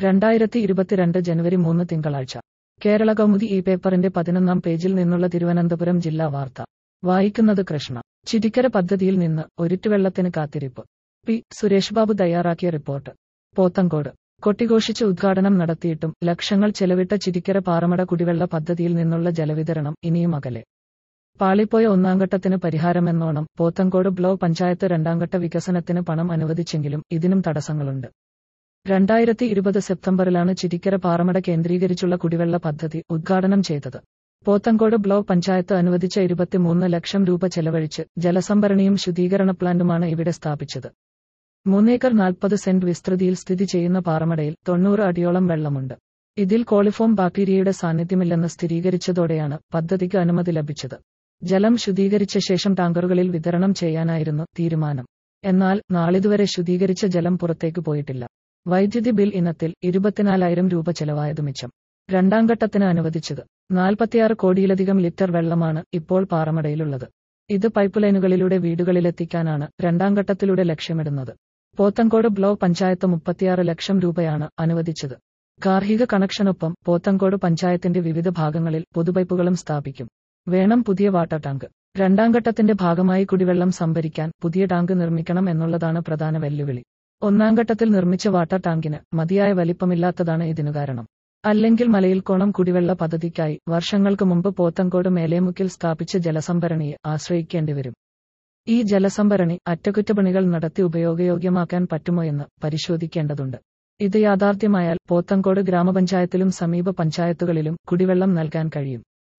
രണ്ടായിരത്തി ഇരുപത്തിരണ്ട് ജനുവരി മൂന്ന് തിങ്കളാഴ്ച കേരള കൗമുദി ഈ പേപ്പറിന്റെ പതിനൊന്നാം പേജിൽ നിന്നുള്ള തിരുവനന്തപുരം ജില്ലാ വാർത്ത വായിക്കുന്നത് കൃഷ്ണ ചിരിക്കര പദ്ധതിയിൽ നിന്ന് ഒരിറ്റുവെള്ളത്തിന് കാത്തിരിപ്പ് പി സുരേഷ് ബാബു തയ്യാറാക്കിയ റിപ്പോർട്ട് പോത്തങ്കോട് കൊട്ടിഘോഷിച്ച് ഉദ്ഘാടനം നടത്തിയിട്ടും ലക്ഷങ്ങൾ ചെലവിട്ട ചിരിക്കര പാറമട കുടിവെള്ള പദ്ധതിയിൽ നിന്നുള്ള ജലവിതരണം ഇനിയും അകലെ പാളിപ്പോയ ഒന്നാംഘട്ടത്തിന് പരിഹാരമെന്നോണം പോത്തങ്കോട് ബ്ലോക്ക് പഞ്ചായത്ത് രണ്ടാംഘട്ട വികസനത്തിന് പണം അനുവദിച്ചെങ്കിലും ഇതിനും തടസ്സങ്ങളുണ്ട് രണ്ടായിരത്തി ഇരുപത് സെപ്റ്റംബറിലാണ് ചിരിക്കര പാറമട കേന്ദ്രീകരിച്ചുള്ള കുടിവെള്ള പദ്ധതി ഉദ്ഘാടനം ചെയ്തത് പോത്തങ്കോട് ബ്ലോക്ക് പഞ്ചായത്ത് അനുവദിച്ച ഇരുപത്തിമൂന്ന് ലക്ഷം രൂപ ചെലവഴിച്ച് ജലസംഭരണിയും ശുദ്ധീകരണ പ്ലാന്റുമാണ് ഇവിടെ സ്ഥാപിച്ചത് മൂന്നേക്കർ നാൽപ്പത് സെന്റ് വിസ്തൃതിയിൽ സ്ഥിതി ചെയ്യുന്ന പാറമടയിൽ തൊണ്ണൂറ് അടിയോളം വെള്ളമുണ്ട് ഇതിൽ കോളിഫോം ബാക്ടീരിയയുടെ സാന്നിധ്യമില്ലെന്ന് സ്ഥിരീകരിച്ചതോടെയാണ് പദ്ധതിക്ക് അനുമതി ലഭിച്ചത് ജലം ശുദ്ധീകരിച്ച ശേഷം ടാങ്കറുകളിൽ വിതരണം ചെയ്യാനായിരുന്നു തീരുമാനം എന്നാൽ നാളിതുവരെ ശുദ്ധീകരിച്ച ജലം പുറത്തേക്ക് പോയിട്ടില്ല വൈദ്യുതി ബിൽ ഇനത്തിൽ ഇരുപത്തിനാലായിരം രൂപ ചെലവായത് മിച്ചം രണ്ടാം ഘട്ടത്തിന് അനുവദിച്ചത് നാൽപ്പത്തിയാറ് കോടിയിലധികം ലിറ്റർ വെള്ളമാണ് ഇപ്പോൾ പാറമടയിലുള്ളത് ഇത് പൈപ്പ് ലൈനുകളിലൂടെ വീടുകളിലെത്തിക്കാനാണ് രണ്ടാം ഘട്ടത്തിലൂടെ ലക്ഷ്യമിടുന്നത് പോത്തങ്കോട് ബ്ലോക്ക് പഞ്ചായത്ത് മുപ്പത്തിയാറ് ലക്ഷം രൂപയാണ് അനുവദിച്ചത് ഗാർഹിക കണക്ഷനൊപ്പം പോത്തങ്കോട് പഞ്ചായത്തിന്റെ വിവിധ ഭാഗങ്ങളിൽ പൊതുപൈപ്പുകളും സ്ഥാപിക്കും വേണം പുതിയ വാട്ടർ ടാങ്ക് രണ്ടാം ഘട്ടത്തിന്റെ ഭാഗമായി കുടിവെള്ളം സംഭരിക്കാൻ പുതിയ ടാങ്ക് നിർമ്മിക്കണം എന്നുള്ളതാണ് പ്രധാന വെല്ലുവിളി ഒന്നാം ഘട്ടത്തിൽ നിർമ്മിച്ച വാട്ടർ ടാങ്കിന് മതിയായ വലിപ്പമില്ലാത്തതാണ് ഇതിനു കാരണം അല്ലെങ്കിൽ മലയിൽക്കോണം കുടിവെള്ള പദ്ധതിക്കായി വർഷങ്ങൾക്ക് മുമ്പ് പോത്തങ്കോട് മേലേമുക്കിൽ സ്ഥാപിച്ച ജലസംഭരണിയെ ആശ്രയിക്കേണ്ടിവരും ഈ ജലസംഭരണി അറ്റകുറ്റപ്പണികൾ നടത്തി ഉപയോഗയോഗ്യമാക്കാൻ പറ്റുമോ എന്ന് പരിശോധിക്കേണ്ടതുണ്ട് ഇത് യാഥാർത്ഥ്യമായാൽ പോത്തങ്കോട് ഗ്രാമപഞ്ചായത്തിലും സമീപ പഞ്ചായത്തുകളിലും കുടിവെള്ളം നൽകാൻ കഴിയും